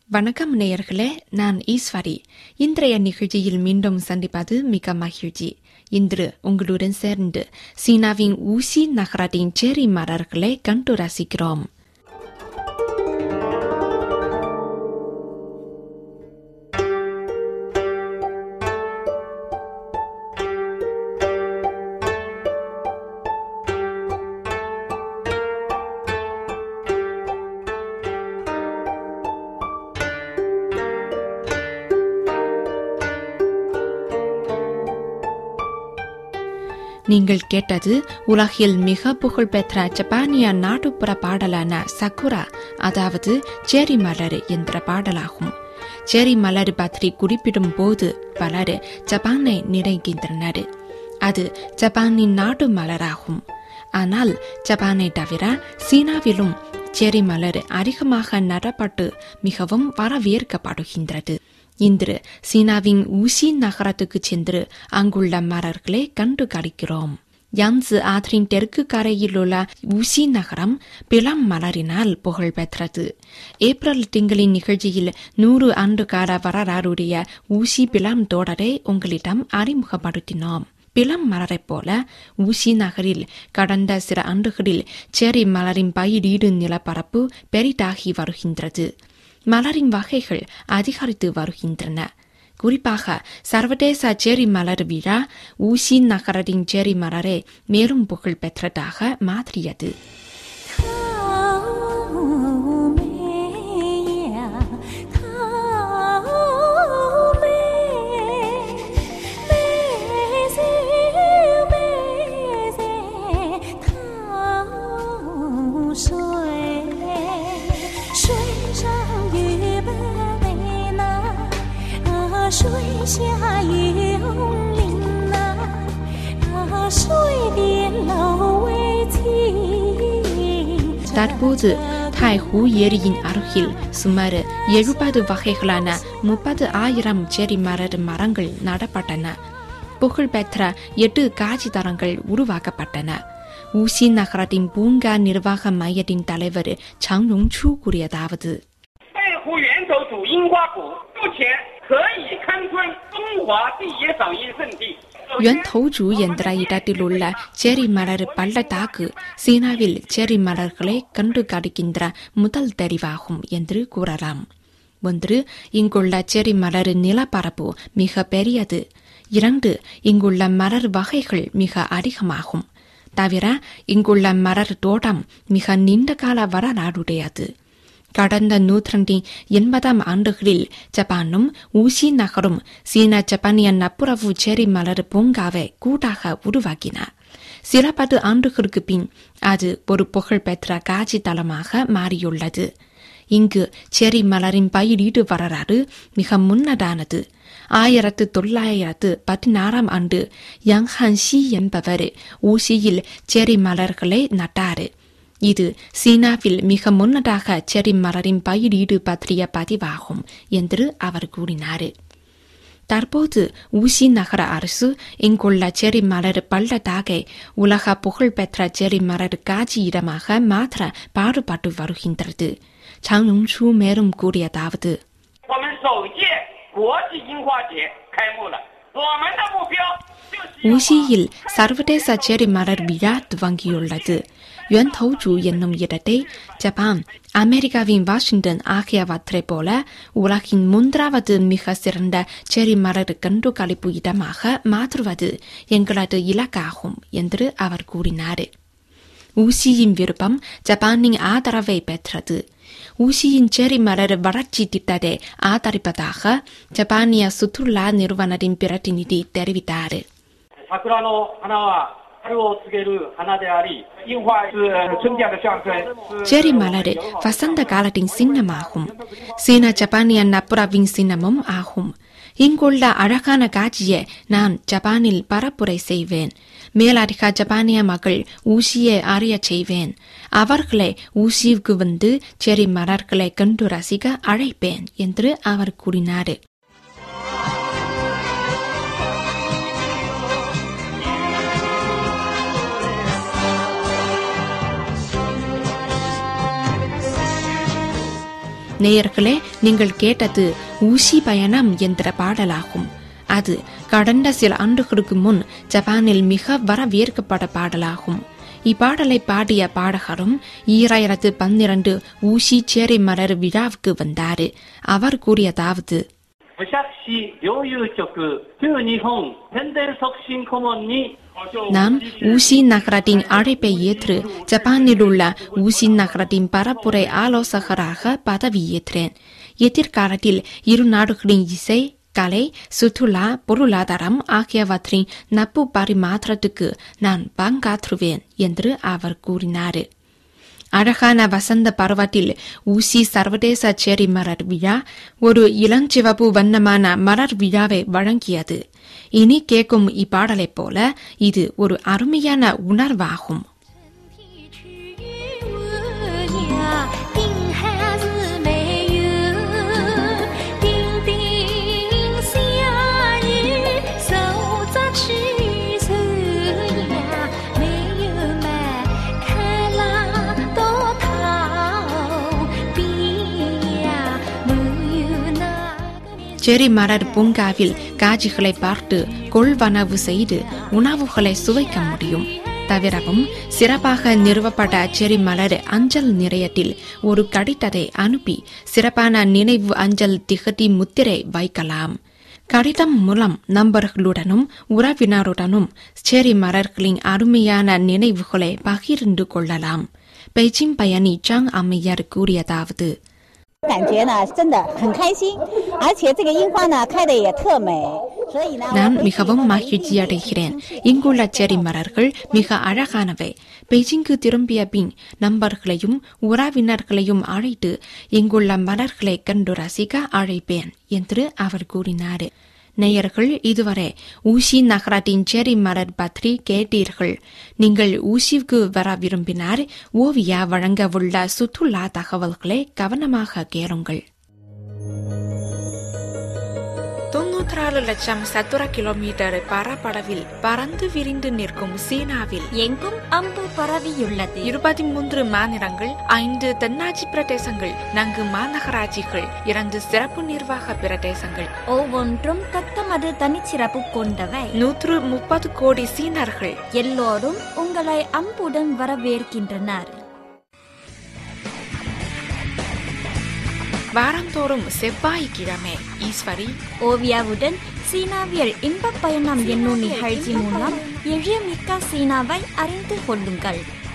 வணக்கம் நேயர்களே நான் ஈஸ்வரி இன்றைய நிகழ்ச்சியில் மீண்டும் சந்திப்பது மிக மகிழ்ச்சி இன்று உங்களுடன் சேர்ந்து சீனாவின் ஊசி நகரத்தின் செரி மலர்களை கண்டு ரசிக்கிறோம் நீங்கள் கேட்டது உலகில் மிக புகழ்பெற்ற ஜப்பானிய நாட்டுப்புற பாடலான சக்குரா அதாவது செரி மலர் என்ற பாடலாகும் செரி மலர் பற்றி குறிப்பிடும் போது பலர் ஜப்பானை நினைக்கின்றனர் அது ஜப்பானின் நாட்டு மலராகும் ஆனால் ஜப்பானை தவிர சீனாவிலும் செரி மலர் அதிகமாக நடப்பட்டு மிகவும் வரவேற்கப்படுகின்றது இன்று சீனாவின் ஊசி நகரத்துக்கு சென்று அங்குள்ள மலர்களை கண்டு கழிக்கிறோம் யான்சு ஆற்றின் தெற்கு கரையில் உள்ள ஊசி நகரம் பிளம் மலரினால் புகழ் பெற்றது ஏப்ரல் திங்களின் நிகழ்ச்சியில் நூறு ஆண்டு கால வரலாறுடைய ஊசி பிளம் தோடரை உங்களிடம் அறிமுகப்படுத்தினோம் பிளம் மலரைப் போல ஊசி நகரில் கடந்த சில ஆண்டுகளில் செரி மலரின் பயிரீடு நிலப்பரப்பு பெரிதாகி வருகின்றது மலரின் வகைகள் அதிகரித்து வருகின்றன குறிப்பாக சர்வதேச செரி மலர் விழா ஊசி நகரின் செரி மலரை மேலும் புகழ் பெற்றதாக மாற்றியது 桃美呀，桃美，美在美在桃水，水上鱼儿美呐，啊，水下有灵呐，啊，水边楼为情。 தற்போது தாய்ஹூ ஏரியின் அருகில் சுமார் எழுபது வகைகளான முப்பது ஆயிரம் செரி மலர் மரங்கள் நடப்பட்டன புகழ்பெற்ற எட்டு காட்சி தரங்கள் உருவாக்கப்பட்டன ஊசி நகரத்தின் பூங்கா நிர்வாக மையத்தின் தலைவர் சங் யொங்சூ கூறியதாவது 太湖源头主樱花谷目前可以堪称中华第一赏樱圣地。 யுவன்தோஜு என்ற இடத்தில் உள்ள செரி மலர் பள்ளத்தாக்கு சீனாவில் செரி மலர்களை கண்டு கடிக்கின்ற முதல் தெரிவாகும் என்று கூறலாம் ஒன்று இங்குள்ள செரி மலர் நிலப்பரப்பு மிக பெரியது இரண்டு இங்குள்ள மலர் வகைகள் மிக அதிகமாகும் தவிர இங்குள்ள மலர் தோட்டம் மிக நீண்ட கால வரலாறுடையது கடந்த நூற்றாண்டின் எண்பதாம் ஆண்டுகளில் ஜப்பானும் ஊசி நகரும் சீன ஜப்பானிய நப்புறவு செரி மலர் பூங்காவை கூட்டாக உருவாக்கின சில பத்து ஆண்டுகளுக்கு பின் அது ஒரு புகழ்பெற்ற காட்சி தலமாக மாறியுள்ளது இங்கு செரி மலரின் பயிரீடு வரலாறு மிக முன்னதானது ஆயிரத்து தொள்ளாயிரத்து பதினாறாம் ஆண்டு யங் ஹான் ஷி என்பவர் ஊசியில் செரி மலர்களை நட்டாரு இது சீனாவில் மிக முன்னதாக செரி மலரின் பயிரீடு பற்றிய பதிவாகும் என்று அவர் கூறினார் தற்போது ஊசி நகர அரசு இங்குள்ள செரி மலர் பள்ளத்தாக்கை உலக புகழ்பெற்ற செரி மலர் காட்சி இடமாக மாற்ற பாடுபட்டு வருகின்றது சங் யொங்சூ மேலும் கூறியதாவது 我们首届国际樱花节开幕了，我们的目标就是要把 ஊசியில் சர்வதேச செரி மலர் விழா துவங்கியுள்ளது யுவன்தோஜு என்னும் இடத்தை ஜப்பான் அமெரிக்காவின் வாஷிங்டன் ஆகியவற்றைப் போல உலகின் மூன்றாவது மிக சிறந்த செரி மலர் கண்டுகளிப்பு இடமாக மாற்றுவது எங்களது இலக்காகும் என்று அவர் கூறினார் ஊசியின் விருப்பம் ஜப்பானின் ஆதரவை பெற்றது ஊசியின் செரி மலர் வளர்ச்சி திட்டத்தை ஆதரிப்பதாக ஜப்பானிய சுற்றுலா நிறுவனத்தின் பிரதிநிதி தெரிவித்தார் 桜の花は春を告げる花であり、樱花是春天的象征。是 செரி மலர் வசந்த காலத்தின் சின்னமாகும் சீன ஜப்பானிய நப்புராவின் சின்னமும் ஆகும் இங்குள்ள அழகான காட்சியை நான் ஜப்பானில் பரப்புரை செய்வேன் மேலதிக ஜப்பானிய மக்கள் ஊசியை அறியச் செய்வேன் அவர்களை ஊசிக்கு வந்து செரி மலர்களை கண்டு ரசிக்க அழைப்பேன் என்று அவர் கூறினார் நேயர்களே நீங்கள் கேட்டது ஊசி பயணம் என்ற பாடலாகும் அது கடந்த சில ஆண்டுகளுக்கு முன் ஜப்பானில் மிக வரவேற்கப்பட்ட பாடலாகும் இப்பாடலை பாடிய பாடகரும் ஈராயிரத்து பன்னிரண்டு ஊசி சேரி மலர் விழாவுக்கு வந்தாரு அவர் கூறியதாவது 武釈市猟友局旧日本宣伝促進顧問に நான் ஊசி நகரத்தின் அழைப்பை ஏற்று ஜப்பானில் உள்ள ஊசி நகரத்தின் பரப்புரை ஆலோசகராக பதவியேற்றேன் எதிர்காலத்தில் இரு நாடுகளின் இசை கலை சுற்றுலா பொருளாதாரம் ஆகியவற்றின் நட்பு பரிமாற்றத்துக்கு நான் பங்காற்றுவேன் என்று அவர் கூறினார் அழகான வசந்த பருவத்தில் ஊசி சர்வதேச செரி மலர் விழா ஒரு இளஞ்சிவப்பு வண்ணமான மலர் விழாவை வழங்கியது இனி கேட்கும் இப்பாடலைப் போல இது ஒரு அருமையான உணர்வாகும் 体去问呀，定还是没有？丁丁夏日守着赤手呀，没有迈开了多逃避呀，没有那个。 செரி மலர் பூங்காவில் காட்சிகளை பார்த்து கொள்வனவு செய்து உணவுகளை சுவைக்க முடியும் தவிரவும் சிறப்பாக நிறுவப்பட்ட செரி மலர் அஞ்சல் நிலையத்தில் ஒரு கடிதத்தை அனுப்பி சிறப்பான நினைவு அஞ்சல் திகதி முத்திரை வைக்கலாம் கடிதம் மூலம் நண்பர்களுடனும் உறவினருடனும் செரி மலர்களின் அருமையான நினைவுகளை பகிர்ந்து கொள்ளலாம் பெய்ஜிங் பயணி ஜாங் அம்மையார் கூறியதாவது 感觉呢真的很开心，而且这个樱花呢开的也特美，所以呢， நான் மிகவும் மகிழ்ச்சியடைகிறேன் இங்குள்ள செரி மலர்கள் மிக அழகானவை பெய்ஜிங்கு திரும்பிய பின் நண்பர்களையும் உறவினர்களையும் அழைத்து இங்குள்ள மலர்களை கண்டு ரசிக்க அழைப்பேன் என்று அவர் கூறினார் நேயர்கள் இதுவரை ஊசி நகரத்தின் செரி மலர் பற்றி கேட்டீர்கள் நீங்கள் ஊசிக்கு வர விரும்பினார் ஓவியா வழங்க உள்ள சுற்றுலா தகவல்களை கவனமாக கேளுங்கள் தொன்னூற்றாறு லட்சம் சதுர கிலோமீட்டர் பரப்பளவில் பறந்து விரிந்து நிற்கும் சீனாவில் எங்கும் அம்பு பரவியுள்ளது இருபத்தி மூன்று மாநிலங்கள் ஐந்து தென்னாட்சி பிரதேசங்கள் நான்கு மாநகராட்சிகள் இரண்டு சிறப்பு நிர்வாக பிரதேசங்கள் ஒவ்வொன்றும் தத்தமது தனிச்சிறப்பு கொண்டவை நூற்று முப்பது கோடி சீனர்கள் எல்லோரும் உங்களை அம்புடன் வரவேற்கின்றனர் வாரந்தோறும் செவ்வாய்க்கிழமை ஈஸ்வரி ஓவியாவுடன் சீனாவியல் இன்பப் பயணம் என்னும் நிகழ்ச்சி மூலம் எளிய மிக்க சீனாவை அறிந்து கொள்ளுங்கள்